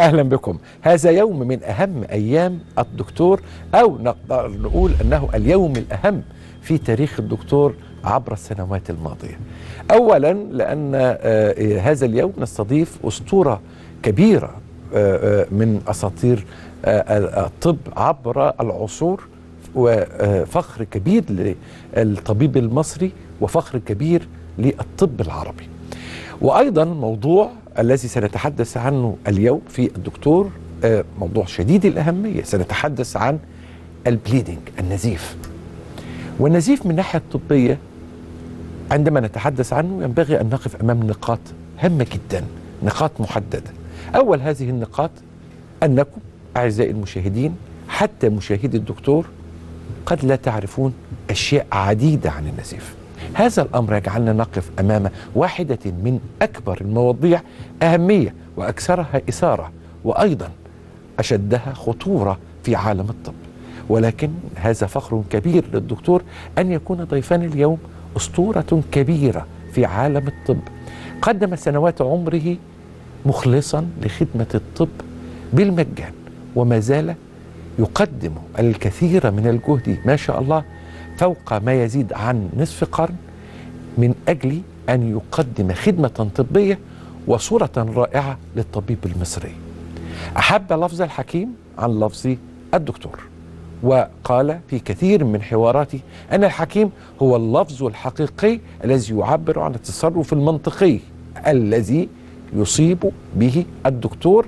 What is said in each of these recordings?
اهلا بكم هذا يوم من اهم ايام الدكتور او نقدر نقول انه اليوم الاهم في تاريخ الدكتور عبر السنوات الماضيه اولا لان آه، هذا اليوم نستضيف اسطوره كبيره آه، آه، من اساطير آه، الطب عبر العصور وفخر كبير للطبيب المصري وفخر كبير للطب العربي وايضا موضوع الذي سنتحدث عنه اليوم في الدكتور آه، موضوع شديد الاهميه سنتحدث عن البليدنج النزيف والنزيف من الناحيه الطبيه عندما نتحدث عنه ينبغي ان نقف امام نقاط هامه جدا نقاط محدده اول هذه النقاط انكم اعزائي المشاهدين حتى مشاهدي الدكتور قد لا تعرفون اشياء عديده عن النزيف هذا الامر يجعلنا نقف امام واحده من اكبر المواضيع اهميه واكثرها اثاره وايضا اشدها خطوره في عالم الطب ولكن هذا فخر كبير للدكتور ان يكون ضيفنا اليوم اسطوره كبيره في عالم الطب قدم سنوات عمره مخلصا لخدمه الطب بالمجان وما زال يقدم الكثير من الجهد ما شاء الله فوق ما يزيد عن نصف قرن من اجل ان يقدم خدمه طبيه وصوره رائعه للطبيب المصري. احب لفظ الحكيم عن لفظ الدكتور وقال في كثير من حواراته ان الحكيم هو اللفظ الحقيقي الذي يعبر عن التصرف المنطقي الذي يصيب به الدكتور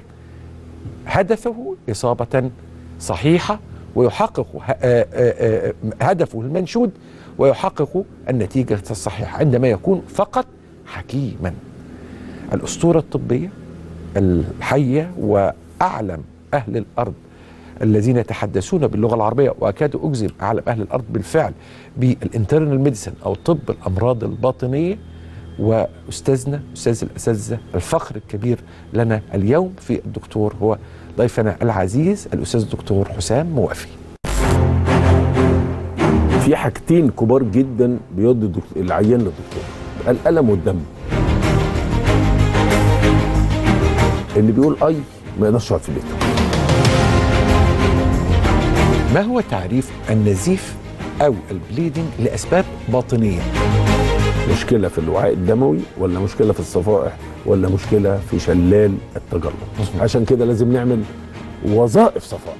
هدفه اصابه صحيحه ويحقق ه- آه، آه، آه، هدفه المنشود ويحقق النتيجة الصحيحة عندما يكون فقط حكيما الأسطورة الطبية الحية وأعلم أهل الأرض الذين يتحدثون باللغة العربية وأكاد أجزم أعلم أهل الأرض بالفعل بالانترنال ميديسن أو طب الأمراض الباطنية وأستاذنا أستاذ الأساتذة الفخر الكبير لنا اليوم في الدكتور هو ضيفنا العزيز الأستاذ الدكتور حسام موافي في حاجتين كبار جدا بيودي الدكتور العيان للدكتور الالم والدم اللي بيقول اي ما يقدرش يقعد في بيته ما هو تعريف النزيف أو البليدنج لأسباب باطنية مشكله في الوعاء الدموي ولا مشكله في الصفائح ولا مشكله في شلال التجلط عشان كده لازم نعمل وظائف صفائح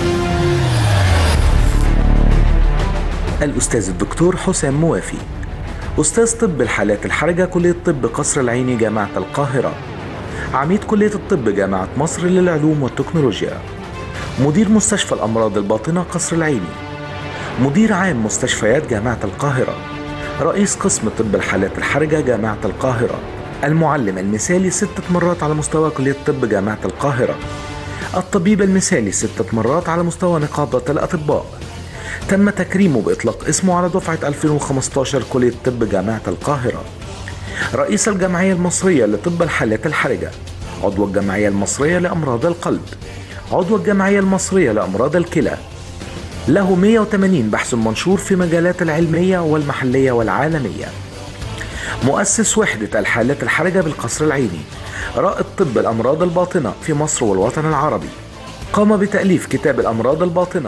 الأستاذ الدكتور حسام موافي أستاذ طب الحالات الحرجة كلية طب قصر العيني جامعة القاهرة عميد كلية الطب جامعة مصر للعلوم والتكنولوجيا مدير مستشفى الأمراض الباطنة قصر العيني مدير عام مستشفيات جامعة القاهرة رئيس قسم طب الحالات الحرجة جامعة القاهرة المعلم المثالي ستة مرات على مستوى كلية طب جامعة القاهرة الطبيب المثالي ستة مرات على مستوى نقابة الأطباء تم تكريمه بإطلاق اسمه على دفعة 2015 كلية طب جامعة القاهرة رئيس الجمعية المصرية لطب الحالات الحرجة عضو الجمعية المصرية لأمراض القلب عضو الجمعية المصرية لأمراض الكلى له 180 بحث منشور في مجالات العلمية والمحلية والعالمية مؤسس وحدة الحالات الحرجة بالقصر العيني رائد طب الأمراض الباطنة في مصر والوطن العربي قام بتأليف كتاب الأمراض الباطنة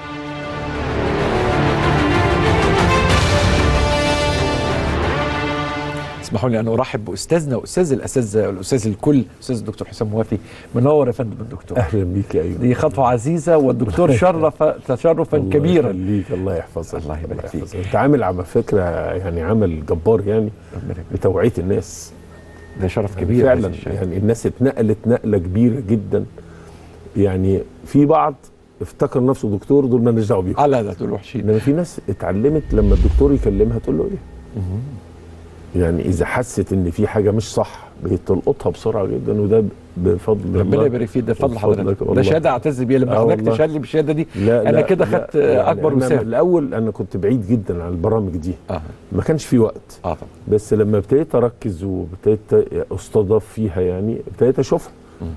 اسمحوا لي أن أرحب بأستاذنا وأستاذ الأساتذة الأستاذ الكل أستاذ الدكتور حسام موافي منور يا فندم الدكتور اهلا بيك يا ايوه دي خطوة عزيزة والدكتور شرف تشرفا الله كبيرا يخليك الله يحفظك الله يبارك فيك. يحفظك. انت عامل على فكره يعني عمل جبار يعني ربنا يبارك. بتوعيه الناس ده شرف يعني كبير فعلا هذا الشيء. يعني الناس اتنقلت نقله كبيره جدا يعني في بعض افتكر نفسه دكتور دول مالناش دعوه بيهم على ده دول وحشين انما في ناس اتعلمت لما الدكتور يكلمها تقول له ايه يعني اذا حست ان في حاجه مش صح بتلقطها بسرعه جدا وده بفضل ربنا الله يبارك فيك ده فضل وبفضلك حضرتك ده والله. شهاده اعتز بيها لما آه حضرتك والله. تشهد لي بالشهاده دي لا انا لا كده لا، خدت يعني اكبر أنا وسام الاول انا كنت بعيد جدا عن البرامج دي اه ما كانش في وقت اه طبعا بس لما ابتديت اركز وابتديت استضاف فيها يعني ابتديت اشوفها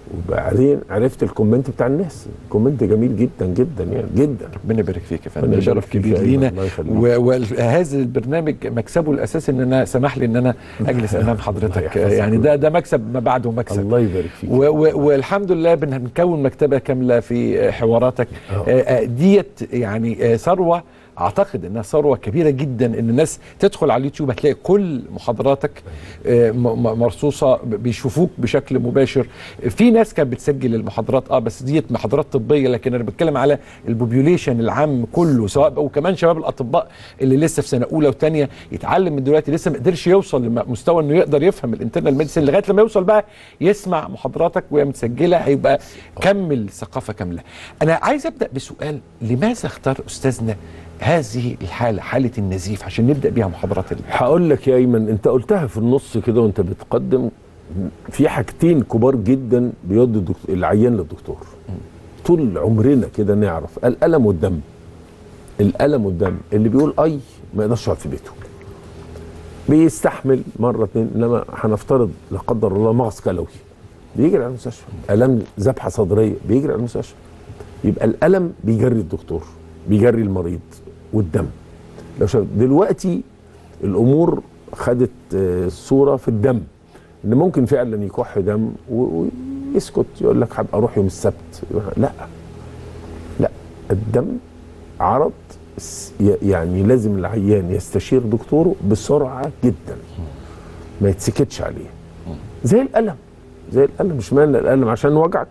وبعدين عرفت الكومنت بتاع الناس كومنت جميل جدا جدا يعني جدا ربنا يبارك فيك يا ربنا فندم يبارك شرف فيك كبير يا لينا أيمن، الله يخليك. و- وهذا البرنامج مكسبه الاساسي ان انا سمح لي ان انا اجلس امام الله حضرتك يحفظك. يعني ده ده مكسب ما بعده مكسب الله يبارك فيك و و والحمد لله بنكون مكتبه كامله في حواراتك آه. آه، آه، ديت يعني آه، ثروه اعتقد انها ثروه كبيره جدا ان الناس تدخل على اليوتيوب هتلاقي كل محاضراتك آه، م- م- مرصوصه ب- بيشوفوك بشكل مباشر في ناس كانت بتسجل المحاضرات اه بس ديت محاضرات طبيه لكن انا بتكلم على البوبيوليشن العام كله سواء وكمان شباب الاطباء اللي لسه في سنه اولى وثانيه يتعلم من دلوقتي لسه ما قدرش يوصل لمستوى انه يقدر يفهم الانترنال ميديسن لغايه لما يوصل بقى يسمع محاضراتك وهي متسجله هيبقى كمل ثقافه كامله. انا عايز ابدا بسؤال لماذا اختار استاذنا هذه الحاله حاله النزيف عشان نبدا بيها محاضرات ال- هقول لك يا ايمن انت قلتها في النص كده وانت بتقدم في حاجتين كبار جدا بيودوا الدكتور العيان للدكتور طول عمرنا كده نعرف الالم والدم الالم والدم اللي بيقول اي ما يقدرش يقعد في بيته بيستحمل مره اتنين انما هنفترض لا قدر الله مغص كلوي بيجري على المستشفى الم ذبحه صدريه بيجري على المستشفى يبقى الالم بيجري الدكتور بيجري المريض والدم لو شاف دلوقتي الامور خدت آه، صوره في الدم ان ممكن فعلا يكح دم و- ويسكت يقول لك هبقى اروح يوم السبت لا لا الدم عرض س- ي- يعني لازم العيان يستشير دكتوره بسرعه جدا ما يتسكتش عليه زي الالم زي الالم مش معنى الالم عشان وجعك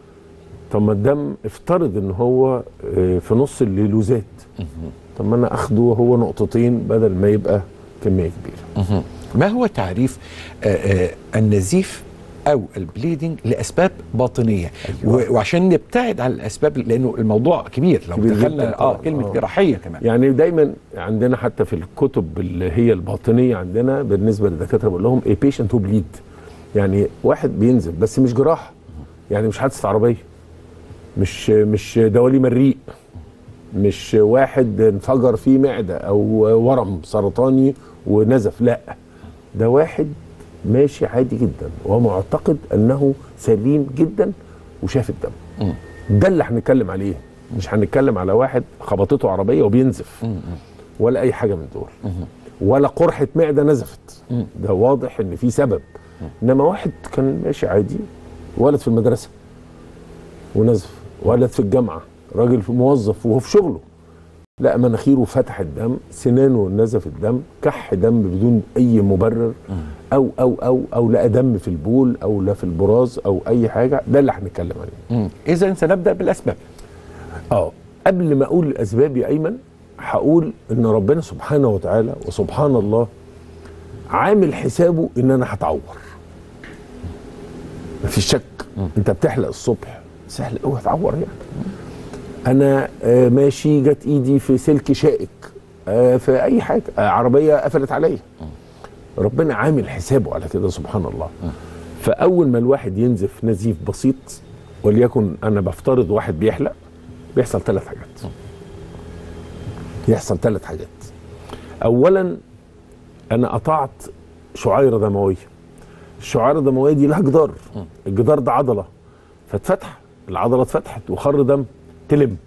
طب ما الدم افترض ان هو آه، في نص الليلوزات طب ما انا اخده وهو نقطتين بدل ما يبقى كميه كبيره ما هو تعريف آه، آه، النزيف او البليدنج لاسباب باطنيه أيوة. و- وعشان نبتعد عن الاسباب لانه الموضوع كبير لو كبير دخلنا جداً اه طبعاً. كلمه آه. جراحيه كمان يعني دايما عندنا حتى في الكتب اللي هي الباطنيه عندنا بالنسبه للدكاتره بقول لهم ايه بيشنت تو بليد يعني واحد بينزل بس مش جراحه يعني مش حادثه عربيه مش مش دوالي الريق مش واحد انفجر فيه معده او ورم سرطاني ونزف لا ده واحد ماشي عادي جدا ومعتقد انه سليم جدا وشاف الدم ده اللي هنتكلم عليه مش هنتكلم على واحد خبطته عربيه وبينزف ولا اي حاجه من دول ولا قرحه معده نزفت ده واضح ان في سبب انما واحد كان ماشي عادي ولد في المدرسه ونزف ولد في الجامعه راجل في موظف وهو في شغله لا مناخيره فتحت دم سنانه نزف الدم كح دم بدون اي مبرر او او او او لقى دم في البول او لا في البراز او اي حاجه ده اللي هنتكلم عليه اذا سنبدا بالاسباب اه قبل ما اقول الاسباب يا ايمن هقول ان ربنا سبحانه وتعالى وسبحان الله عامل حسابه ان انا هتعور مفيش شك انت بتحلق الصبح سهل قوي هتعور يعني انا آه ماشي جت ايدي في سلك شائك آه في اي حاجه آه عربيه قفلت عليا ربنا عامل حسابه على كده سبحان الله فاول ما الواحد ينزف نزيف بسيط وليكن انا بفترض واحد بيحلق بيحصل ثلاث حاجات يحصل ثلاث حاجات اولا انا قطعت شعيره دمويه الشعيره الدمويه دي لها جدار الجدار ده عضله فاتفتح العضله اتفتحت وخر دم تلم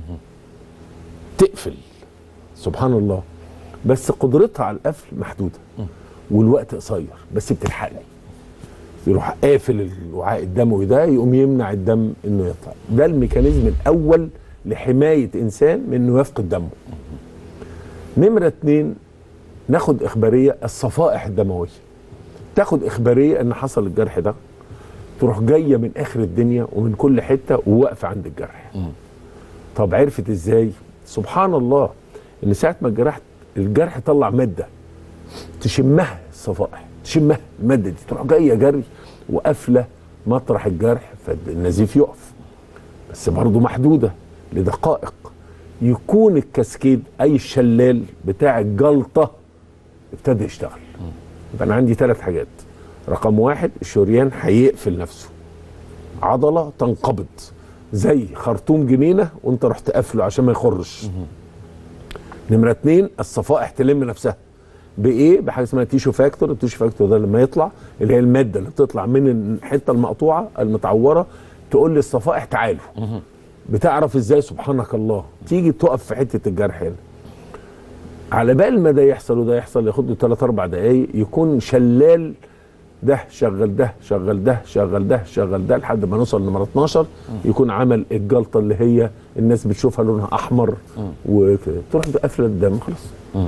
تقفل سبحان الله بس قدرتها على القفل محدوده والوقت قصير بس بتلحقني يروح قافل الوعاء الدموي ده يقوم يمنع الدم انه يطلع ده الميكانيزم الاول لحمايه انسان من انه يفقد دمه نمره اتنين ناخد اخباريه الصفائح الدمويه تاخد اخباريه ان حصل الجرح ده تروح جايه من اخر الدنيا ومن كل حته وواقفه عند الجرح طب عرفت ازاي سبحان الله ان ساعه ما الجرح الجرح طلع ماده تشمها الصفائح تشمها الماده دي تروح جايه جري وقافله مطرح الجرح فالنزيف يقف بس برضه محدوده لدقائق يكون الكاسكيد اي الشلال بتاع الجلطه ابتدى يشتغل يبقى انا عندي ثلاث حاجات رقم واحد الشريان هيقفل نفسه عضله تنقبض زي خرطوم جنينه وانت رحت قافله عشان ما يخرش نمره اتنين الصفائح تلم نفسها بايه بحاجه اسمها تيشو فاكتور التيشو فاكتور ده لما يطلع اللي هي الماده اللي بتطلع من الحته المقطوعه المتعوره تقول للصفائح تعالوا بتعرف ازاي سبحانك الله تيجي تقف في حته الجرح هنا على بال ما ده يحصل وده يحصل ياخد له 3 4 دقايق يكون شلال ده شغل ده شغل ده شغل ده شغل ده لحد ما نوصل لنمره 12 يكون عمل الجلطه اللي هي الناس بتشوفها لونها احمر وكده تروح قافله الدم خلاص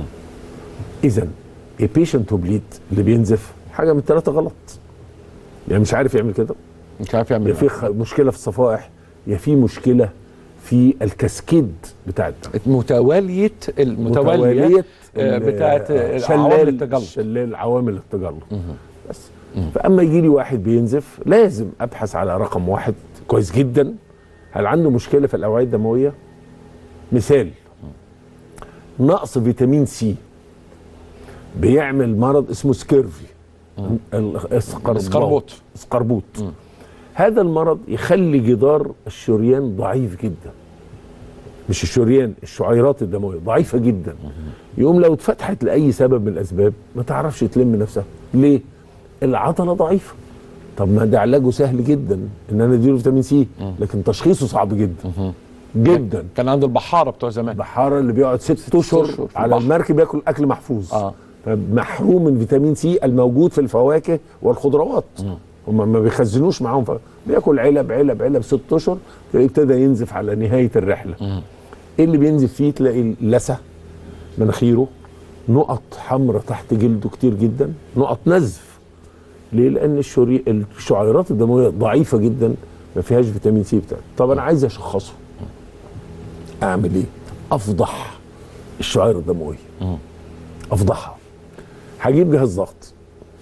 اذا البيشنت بليد اللي بينزف حاجه من الثلاثه غلط يعني مش عارف يعمل كده مش عارف يعمل يا في خ- مشكله في الصفائح يا في مشكله في الكاسكيد بتاع الدم متواليه المتواليه متوالية آه، ال- بتاعت آه، عوامل التجلط شلال عوامل التجلط بس فاما يجي لي واحد بينزف لازم ابحث على رقم واحد كويس جدا هل عنده مشكله في الاوعيه الدمويه مثال نقص فيتامين سي بيعمل مرض اسمه سكيرفي الاسقربوط الاسقربوط. اسقربوط هذا المرض يخلي جدار الشريان ضعيف جدا مش الشريان الشعيرات الدمويه ضعيفه جدا يقوم لو اتفتحت لاي سبب من الاسباب ما تعرفش تلم نفسها ليه العضله ضعيفه طب ما ده علاجه سهل جدا ان انا اديله فيتامين سي لكن تشخيصه صعب جدا جدا كان عند البحاره بتوع زمان البحاره اللي بيقعد ست أشهر اشهر في على البحر. المركب ياكل اكل محفوظ آه. فمحروم من فيتامين سي الموجود في الفواكه والخضروات هم ما بيخزنوش معاهم ف... بياكل علب علب علب ست اشهر تلاقيه ابتدى ينزف على نهايه الرحله ايه اللي بينزف فيه تلاقي لثه مناخيره نقط حمراء تحت جلده كتير جدا نقط نزف ليه لان الشري... الشعيرات الدمويه ضعيفه جدا ما فيهاش فيتامين سي بتاع طب انا عايز اشخصه اعمل ايه افضح الشعيره الدمويه افضحها هجيب جهاز ضغط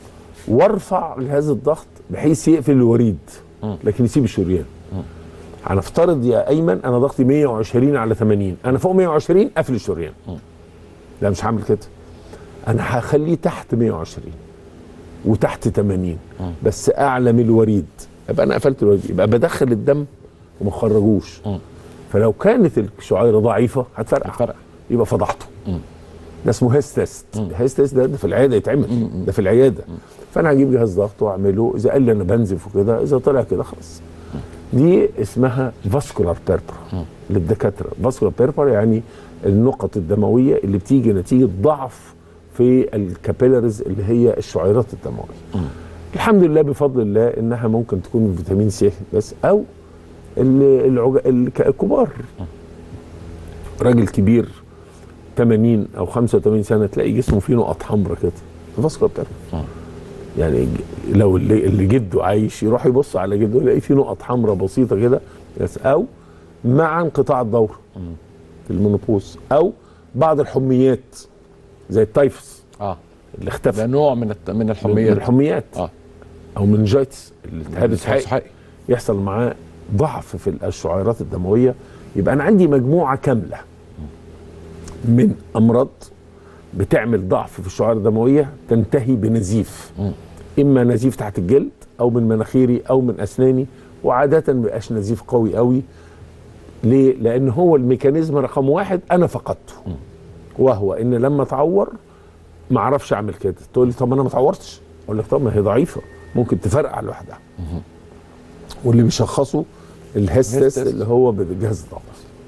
وارفع جهاز الضغط بحيث يقفل الوريد لكن يسيب الشريان هنفترض يا ايمن انا ضغطي 120 على 80 انا فوق 120 قافل الشريان لا مش هعمل كده انا هخليه تحت 120 وتحت 80 بس اعلى من الوريد يبقى انا قفلت الوريد يبقى بدخل الدم وما خرجوش فلو كانت الشعيره ضعيفه هتفرقع هتفرقع. يبقى فضحته ده اسمه هيس تيست هيس تيست ده, ده في العياده يتعمل ده في العياده فانا هجيب جهاز ضغط واعمله اذا قال لي انا بنزف وكده اذا طلع كده خلاص دي اسمها فاسكولار بيربر للدكاتره فاسكولار بيربر يعني النقط الدمويه اللي بتيجي نتيجه ضعف في الكابيلاريز اللي هي الشعيرات الدمويه الحمد لله بفضل الله انها ممكن تكون من فيتامين سي بس او ال- العج... الك- الكبار راجل كبير 80 او 85 سنه تلاقي جسمه فيه نقط حمراء كده فاسكولار بيربر يعني ج- لو اللي, اللي جده عايش يروح يبص على جده يلاقي فيه نقط حمراء بسيطه كده بس او مع انقطاع الدوره في المونوبوز او بعض الحميات زي التايفس اه اللي اختفى ده نوع من الت... من من الحميات الحميات اه او منجيتس الالتهاب السحائي السحائي. يحصل معاه ضعف في الشعيرات الدمويه يبقى انا عندي مجموعه كامله من امراض بتعمل ضعف في الشعيره الدمويه تنتهي بنزيف اما نزيف تحت الجلد او من مناخيري او من اسناني وعاده ما بيبقاش نزيف قوي قوي ليه؟ لان هو الميكانيزم رقم واحد انا فقدته وهو ان لما اتعور ما اعرفش اعمل كده تقول لي طب انا ما اتعورتش اقول لك طب ما هي ضعيفه ممكن تفرقع لوحدها واللي بيشخصوا الهيس الهيس تيست تيست. اللي هو بجهاز الضغط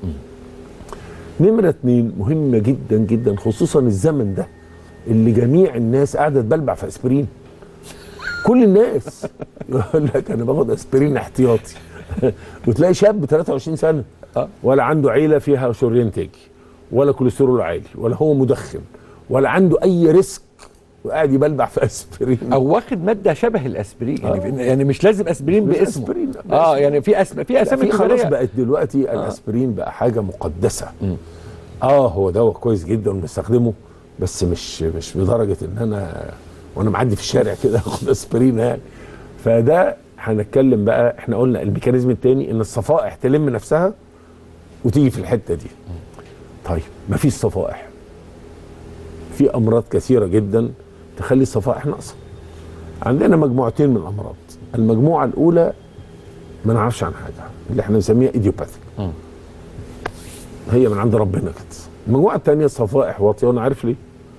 نمرة اتنين مهمة جدا جدا خصوصا الزمن ده اللي جميع الناس قاعدة تبلبع في اسبرين كل الناس يقول لك انا باخد اسبرين احتياطي وتلاقي شاب 23 سنة آه. ولا عنده عيلة فيها شريان تاجي ولا كوليسترول عالي ولا هو مدخن ولا عنده اي ريسك وقاعد يبلبع في اسبرين او واخد ماده شبه الاسبرين يعني, يعني مش لازم اسبرين مش باسمه أسبرين، لا، اه باسمه. يعني في اسم في لا، اسامي في خلاص تجارية. بقت دلوقتي الاسبرين بقى حاجه مقدسه اه هو دواء كويس جدا وبنستخدمه بس مش مش بدرجه ان انا وانا معدي في الشارع كده اخد اسبرين يعني فده هنتكلم بقى احنا قلنا الميكانيزم التاني ان الصفائح تلم نفسها وتيجي في الحته دي طيب مفيش صفائح في امراض كثيره جدا تخلي الصفائح ناقصه عندنا مجموعتين من الامراض المجموعه الاولى ما نعرفش عن حاجه اللي احنا بنسميها ايديوباثيك هي من عند ربنا كده المجموعه الثانيه صفائح واطيه وانا عارف ليه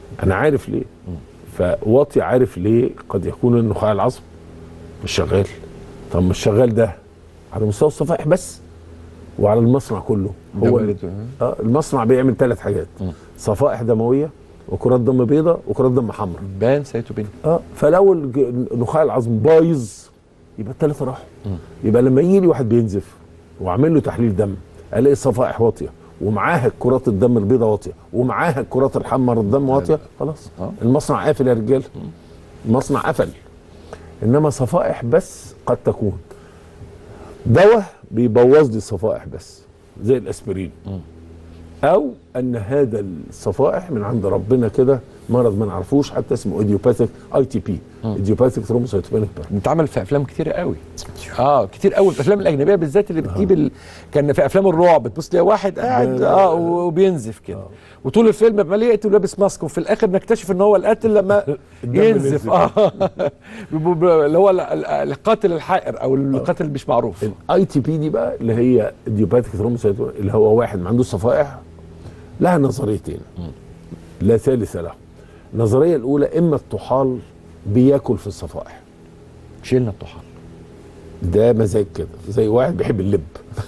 انا عارف ليه فواطي عارف ليه قد يكون النخاع العصب مش شغال طب مش شغال ده على مستوى الصفائح بس وعلى المصنع كله ده هو وارد. اه المصنع بيعمل ثلاث حاجات صفائح دمويه وكرات دم بيضاء وكرات دم حمراء بان سيتوبين اه فلو الج- نخاع العظم بايظ يبقى الثلاثه راحوا يبقى لما يجي لي واحد بينزف واعمل له تحليل دم الاقي الصفائح واطيه ومعاها كرات الدم البيضاء واطيه ومعاها الكرات الحمراء الدم واطيه خلاص آه. المصنع قافل يا رجاله المصنع قفل انما صفائح بس قد تكون دواء بيبوظ لي الصفائح بس زي الاسبرين او ان هذا الصفائح من عند ربنا كده مرض ما نعرفوش حتى اسمه ايديوباثيك اي تي بي ايديوباثيك ثرومبوسايتوبينيك بيرن بتعمل في افلام كتير قوي اه كتير قوي الافلام الاجنبيه بالذات اللي بتجيب ال... كان في افلام الرعب بتبص تلاقي واحد قاعد اه وبينزف كده وطول الفيلم عمال يقتل ولابس ماسك وفي الاخر نكتشف ان هو القاتل لما الدم ينزف نزف. اه ب- ب- اللي هو ال- ال- القاتل الحائر او القاتل اللي مش معروف الاي تي بي دي بقى اللي هي ايديوباثيك ثرومبوسايتوبينيك اللي هو واحد ما عندوش صفائح لها نظريتين لا ثالث له النظريه الاولى اما الطحال بياكل في الصفائح شيلنا الطحال ده مزاج كده زي واحد بيحب اللب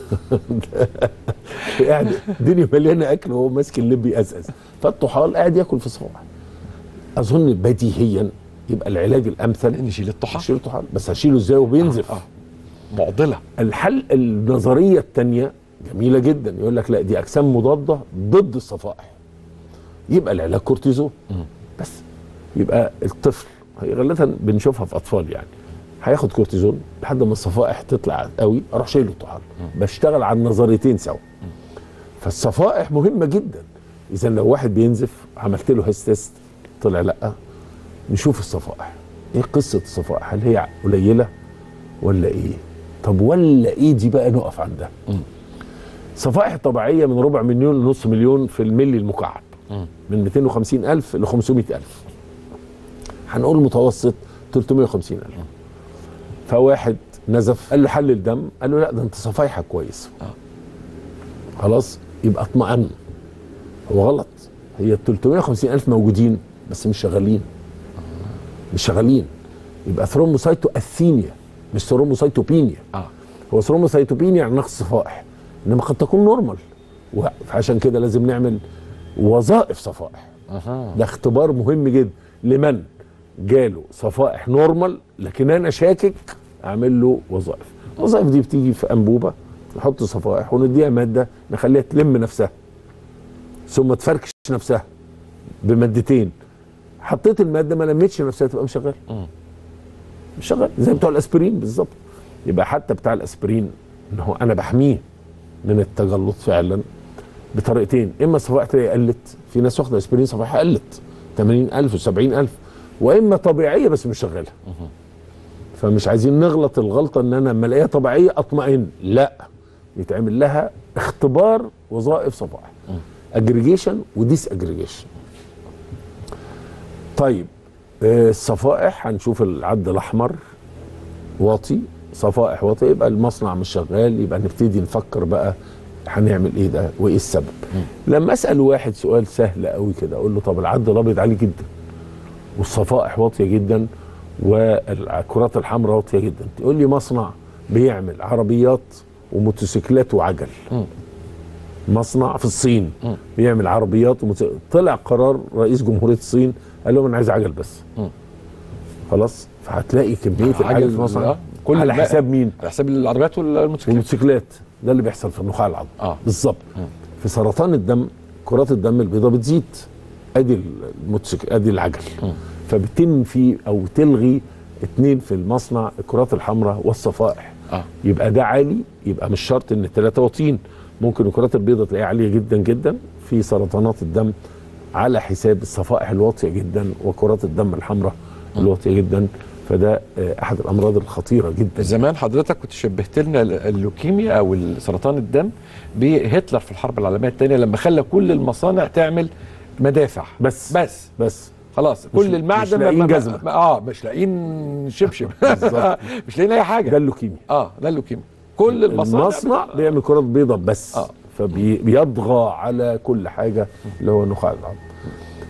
قاعد الدنيا مليانه اكل وهو ماسك اللب يقزقز فالطحال قاعد ياكل في الصباح اظن بديهيا يبقى العلاج الامثل نشيل الطحال اشيل الطحال بس هشيله ازاي وبينزف آه. معضله الحل النظريه الثانيه جميله جدا يقول لك لا دي اجسام مضاده ضد الصفائح يبقى العلاج كورتيزون بس يبقى الطفل هي غالبا بنشوفها في اطفال يعني هياخد كورتيزون لحد ما الصفائح تطلع قوي اروح شايله الطحال بشتغل على النظريتين سوا فالصفائح مهمه جدا اذا لو واحد بينزف عملت له هيست تيست طلع لا نشوف الصفائح ايه قصه الصفائح هل هي قليله ولا ايه طب ولا ايه دي بقى نقف عندها صفائح طبيعيه من ربع مليون لنص مليون في الملي المكعب من 250 الف ل 500 الف هنقول متوسط 350 الف فواحد نزف قال له حل الدم قال له لا ده انت صفايحك كويس خلاص يبقى اطمئن هو غلط هي ال 350 الف موجودين بس مش شغالين مش شغالين يبقى ثرومبوسايتو اثينيا مش ثرومبوسايتوبينيا اه هو ثرومبوسايتوبينيا يعني نقص صفائح انما قد تكون نورمال فعشان كده لازم نعمل وظائف صفائح اها ده اختبار مهم جدا لمن جاله صفائح نورمال لكن انا شاكك اعمل له وظائف الوظائف دي بتيجي في انبوبه نحط صفائح ونديها ماده نخليها تلم نفسها ثم تفركش نفسها بمادتين حطيت الماده ما لمتش نفسها تبقى مش شغاله مش شغال زي بتوع الاسبرين بالظبط يبقى حتى بتاع الاسبرين ان هو انا بحميه من التجلط فعلا بطريقتين اما الصفائح تلاقي قلت في ناس واخده اسبرين صفائحها قلت 80000 و70000 واما طبيعيه بس مش شغاله فمش عايزين نغلط الغلطه ان انا لما الاقيها طبيعيه اطمئن لا يتعمل لها اختبار وظائف صفائح اجريجيشن وديس اجريجيشن طيب آه، الصفائح هنشوف العد الاحمر واطي صفائح واطي يبقى المصنع مش شغال يبقى نبتدي نفكر بقى هنعمل ايه ده وايه السبب لما اسال واحد سؤال سهل قوي كده اقول له طب العد الابيض عالي جدا والصفائح واطيه جدا والكرات الحمراء واطيه جدا تقول لي مصنع بيعمل عربيات وموتوسيكلات وعجل مصنع في الصين بيعمل عربيات وموتوسيكلات طلع قرار رئيس جمهوريه الصين قال لهم انا عايز عجل بس خلاص فهتلاقي كميه عجل العجل في مصنع آه. كل على الباقي. حساب مين؟ على حساب العربيات والموتوسيكلات والموتوسيكلات ده اللي بيحصل في النخاع العظمي آه. بالظبط في سرطان الدم كرات الدم البيضاء بتزيد ادي الموتوسيكل ادي العجل فبتنفي او تلغي اتنين في المصنع الكرات الحمراء والصفائح اه يبقى ده عالي يبقى مش شرط ان الثلاثه واطيين ممكن الكرات البيضاء تلاقيها عاليه جدا جدا في سرطانات الدم على حساب الصفائح الواطيه جدا وكرات الدم الحمراء الواطيه جدا فده آه، احد الامراض الخطيره جدا زمان حضرتك كنت شبهت لنا ال- اللوكيميا او سرطان الدم بهتلر في الحرب العالميه الثانيه لما خلى كل المصانع تعمل مدافع بس بس بس خلاص مش- كل المعدن مش لاقيين ما- ما- جزمة. ما- اه مش لاقيين شبشب بالظبط. مش لاقيين اي حاجه ده اللوكيميا اه ده اللوكيميا كل المصانع المصنع بيعمل كرات بيضاء بس آه. فبيطغى على كل حاجه اللي هو النخاع العظمي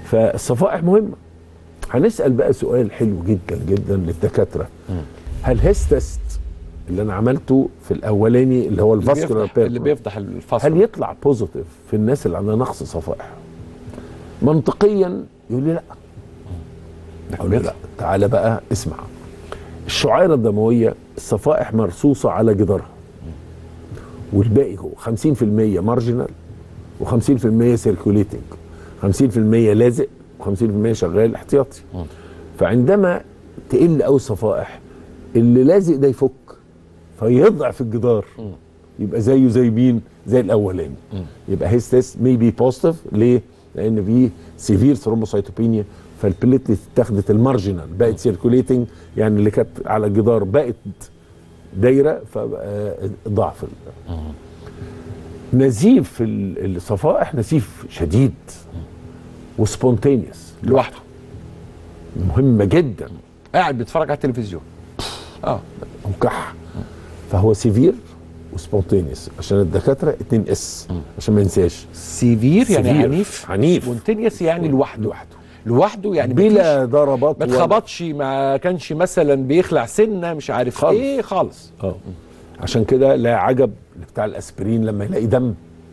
فالصفائح مهمه هنسال بقى سؤال حلو جدا جدا للدكاتره هل هيستست اللي انا عملته في الاولاني اللي هو اللي الفاسكولار بيفتح, اللي بيربر بيفتح الفصل هل يطلع بوزيتيف في الناس اللي عندها نقص صفائح منطقيا يقول لي لا اقول له لا تعالى بقى اسمع الشعيره الدمويه الصفائح مرصوصه على جدارها والباقي هو 50% مارجنال و50% سيركوليتنج 50% لازق و50% شغال احتياطي فعندما تقل قوي الصفائح اللي لازق ده يفك فيضعف الجدار يبقى زيه زي مين زي الاولاني يبقى هيز تيست مي بي بوزيتيف ليه لان في سيفير ثرومبوسايتوبينيا فالبليتلت اتاخدت المارجنال بقت سيركوليتنج يعني اللي كانت على الجدار بقت دايره فبقى ضعف ال- نزيف ال- الصفائح نزيف شديد وسبونتينيوس لوحده مهمه جدا قاعد بيتفرج على التلفزيون اه وكح فهو سيفير وسبونتينيوس عشان الدكاتره 2 اس عشان ما ينساش سيفير يعني سيفير. عنيف عنيف. سبونتينيوس يعني لوحده لوحده لوحده يعني بلا مفيش- ضربات ما ولا- اتخبطش ما كانش مثلا بيخلع سنه مش عارف خالص. ايه خالص اه عشان كده لا عجب بتاع الاسبرين لما يلاقي دم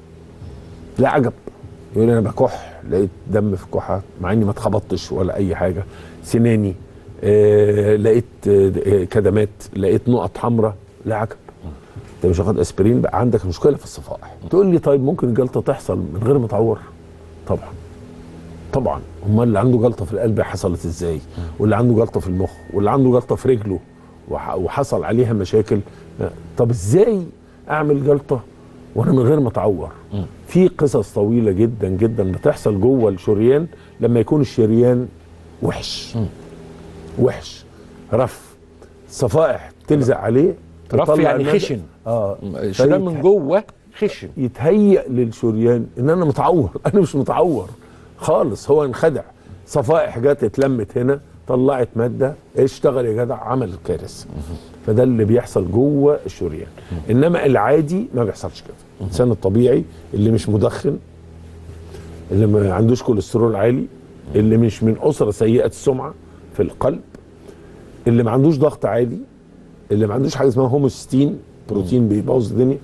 لا عجب يقول انا بكح لقيت دم في كحه مع اني ما اتخبطتش ولا اي حاجه سناني آه لقيت آه كدمات لقيت نقط حمراء لا عجب انت مش واخد اسبرين بقى عندك مشكله في الصفائح تقول لي طيب ممكن الجلطه تحصل من غير ما تعور طبعا طبعا امال اللي عنده جلطه في القلب حصلت ازاي واللي عنده جلطه في المخ واللي عنده جلطه في رجله وح- وحصل عليها مشاكل طب ازاي اعمل جلطه وانا من غير ما اتعور في قصص طويله جدا جدا بتحصل جوه الشريان لما يكون الشريان وحش وحش رف صفائح تلزق عليه رف تطلع يعني المادة- خشن اه الشريان من فيت- جوه خشن يتهيأ للشريان ان انا متعور انا مش متعور خالص هو انخدع صفائح جت اتلمت هنا طلعت ماده اشتغل يا جدع عمل كارثه فده اللي بيحصل جوه الشريان انما العادي ما بيحصلش كده الانسان الطبيعي اللي مش مدخن اللي ما عندوش كوليسترول عالي اللي مش من اسره سيئه السمعه في القلب اللي ما عندوش ضغط عالي اللي ما عندوش حاجه اسمها هوموستين بروتين بيبوظ الدنيا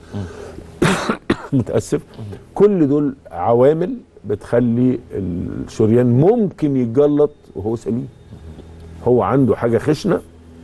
متاسف كل دول عوامل بتخلي الشريان ممكن يتجلط وهو سليم هو عنده حاجه خشنه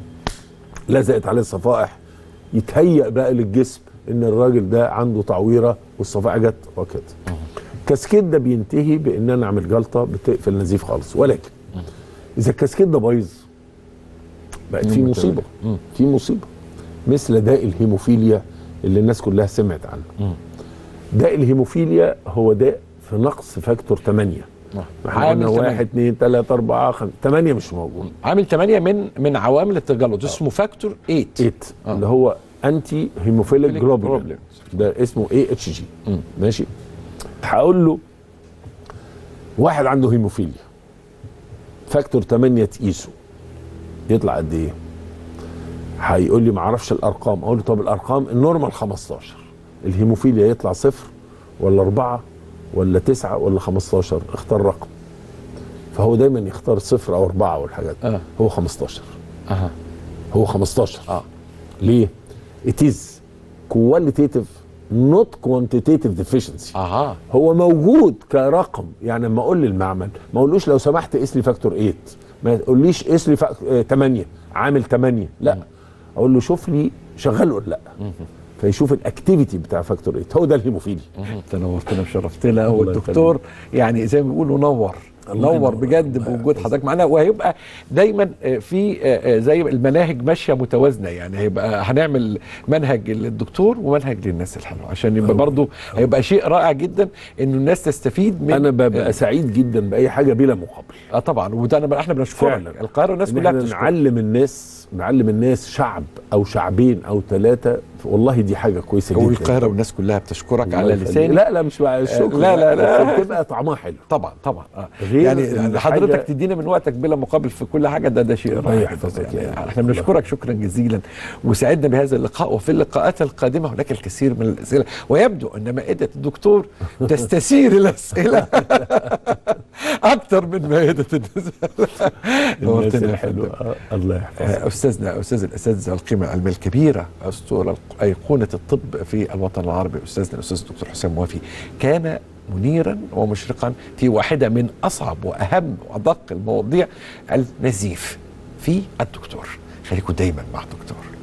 لزقت عليه الصفائح يتهيأ بقى للجسم ان الراجل ده عنده تعويره والصفائح جت وكده الكاسكيت ده بينتهي بان انا اعمل جلطه بتقفل النزيف خالص ولكن اذا الكاسكيت ده بايظ بقت في مصيبه في مصيبه مثل داء الهيموفيليا اللي الناس كلها سمعت عنه داء الهيموفيليا هو داء في نقص فاكتور 8 احنا عامل قلنا 8. 1 2 3 4 5 8 مش موجود عامل 8 من من عوامل التجلط اسمه فاكتور 8 8 اللي هو انتي هيموفيليك جلوبولين globulin. ده اسمه اي اتش جي ماشي هقول له واحد عنده هيموفيليا فاكتور 8 تقيسه يطلع قد ايه هيقول لي ما اعرفش الارقام اقول له طب الارقام النورمال 15 الهيموفيليا يطلع صفر ولا أربعة ولا تسعة ولا 15 اختار رقم فهو دايما يختار صفر او أربعة والحاجات دي. آه. هو 15 اها هو 15 اه ليه؟ It is qualitative not quantitative deficiency اها هو موجود كرقم يعني لما اقول للمعمل ما اقولوش لو سمحت قيس لي فاكتور 8 ما تقوليش قيس لي فاك... آه، 8 عامل 8 لا اقول له شوف لي شغال ولا لا فيشوف الاكتيفيتي بتاع فاكتور 8 هو ده الهيموفيليا انت نورتنا وشرفتنا والدكتور يعني زي ما بيقولوا نور الله نور ينور. بجد الله بوجود يحفظك. حضرتك معانا وهيبقى دايما آه، في آه، آه، زي المناهج ماشيه متوازنه يعني هيبقى هنعمل منهج للدكتور ومنهج للناس الحلوه عشان يبقى برضه هيبقى شيء رائع جدا انه الناس تستفيد من انا ببقى سعيد جدا باي حاجه بلا مقابل اه طبعا وده أنا- احنا بنشكرك فعلا. القاهره الناس إن كلها إحنا بتشكرك نعلم الناس نعلم الناس شعب او شعبين او ثلاثه والله دي حاجه كويسه جدا والقاهره والناس كلها بتشكرك الله على يخليك. لساني لا لا مش مع الشكر لا، لا، لا. بس بتبقى طعمها حلو طبعا طبعا آه. غير يعني إن حضرتك حاجة- تدينا من وقتك بلا مقابل في كل حاجه ده ده شيء رائع يحفظك جداً. يا يعني رب. احنا بنشكرك شكرا جزيلا وسعدنا بهذا اللقاء وفي اللقاءات القادمه هناك الكثير من الاسئله ويبدو ان مائده الدكتور تستثير الاسئله اكتر من مائده النزال الناس نورتنا يا فندم. الحلوه آه، الله يحفظك آه، استاذنا استاذ الاساتذه والقيمه العلميه الكبيره اسطوره ايقونه الطب في الوطن العربي استاذنا الاستاذ الدكتور حسام موافي كان منيرا ومشرقا في واحده من اصعب واهم وادق المواضيع النزيف في الدكتور خليكم دايما مع الدكتور